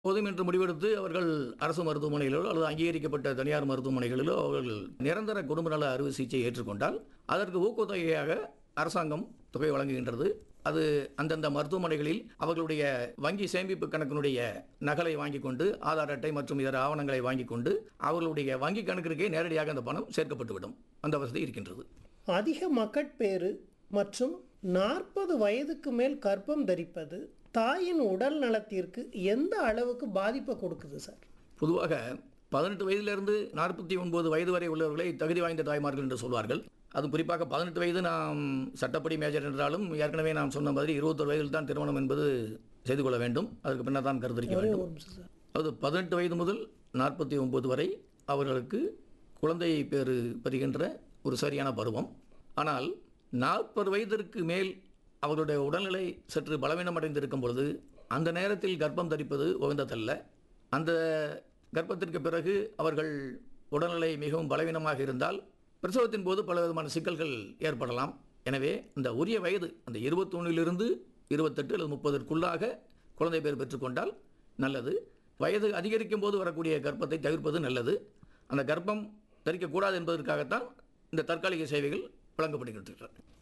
போதும் என்று முடிவெடுத்து அவர்கள் அரசு மருத்துவமனைகளிலோ அல்லது அங்கீகரிக்கப்பட்ட தனியார் மருத்துவமனைகளிலோ அவர்கள் நிரந்தர குடும்ப நல அறுவை சிகிச்சை ஏற்றுக்கொண்டால் அதற்கு ஊக்கத்தொகையாக அரசாங்கம் தொகை வழங்குகின்றது அது அந்தந்த மருத்துவமனைகளில் அவர்களுடைய வங்கி சேமிப்பு கணக்கினுடைய நகலை வாங்கிக் கொண்டு ஆதார் அட்டை மற்றும் இதர ஆவணங்களை வாங்கிக் கொண்டு அவர்களுடைய வங்கி கணக்கிற்கே நேரடியாக அந்த பணம் சேர்க்கப்பட்டுவிடும் அந்த வசதி இருக்கின்றது அதிக மக்கட்பேறு மற்றும் நாற்பது வயதுக்கு மேல் கர்ப்பம் தரிப்பது தாயின் உடல் நலத்திற்கு எந்த அளவுக்கு பாதிப்பை கொடுக்குது சார் பொதுவாக பதினெட்டு வயதிலிருந்து நாற்பத்தி ஒன்பது வயது வரை உள்ளவர்களை தகுதி வாய்ந்த தாய்மார்கள் என்று சொல்வார்கள் அது குறிப்பாக பதினெட்டு வயது நாம் சட்டப்படி மேஜர் என்றாலும் ஏற்கனவே நாம் சொன்ன மாதிரி இருபத்தொரு வயதில் தான் திருமணம் என்பது செய்து கொள்ள வேண்டும் அதற்கு பின்னர் தான் கருத்தரிக்க ஒரே வேண்டும் ஒரு நிமிஷம் சார் அது பதினெட்டு வயது முதல் நாற்பத்தி ஒன்பது வரை அவர்களுக்கு குழந்தை பேறு பெறுகின்ற ஒரு சரியான பருவம் ஆனால் நாற்பது வயதிற்கு மேல் அவர்களுடைய உடல்நிலை சற்று பலவீனமடைந்திருக்கும் பொழுது அந்த நேரத்தில் கர்ப்பம் தரிப்பது உகந்ததல்ல அந்த கர்ப்பத்திற்கு பிறகு அவர்கள் உடல்நிலை மிகவும் பலவீனமாக இருந்தால் பிரசவத்தின் போது பல விதமான சிக்கல்கள் ஏற்படலாம் எனவே இந்த உரிய வயது அந்த இருபத்தொன்னிலிருந்து இருபத்தெட்டு அல்லது முப்பதற்குள்ளாக குழந்தை பேர் பெற்றுக்கொண்டால் நல்லது வயது அதிகரிக்கும் போது வரக்கூடிய கர்ப்பத்தை தவிர்ப்பது நல்லது அந்த கர்ப்பம் தரிக்கக்கூடாது என்பதற்காகத்தான் இந்த தற்காலிக சேவைகள் வழங்கப்படுகின்றன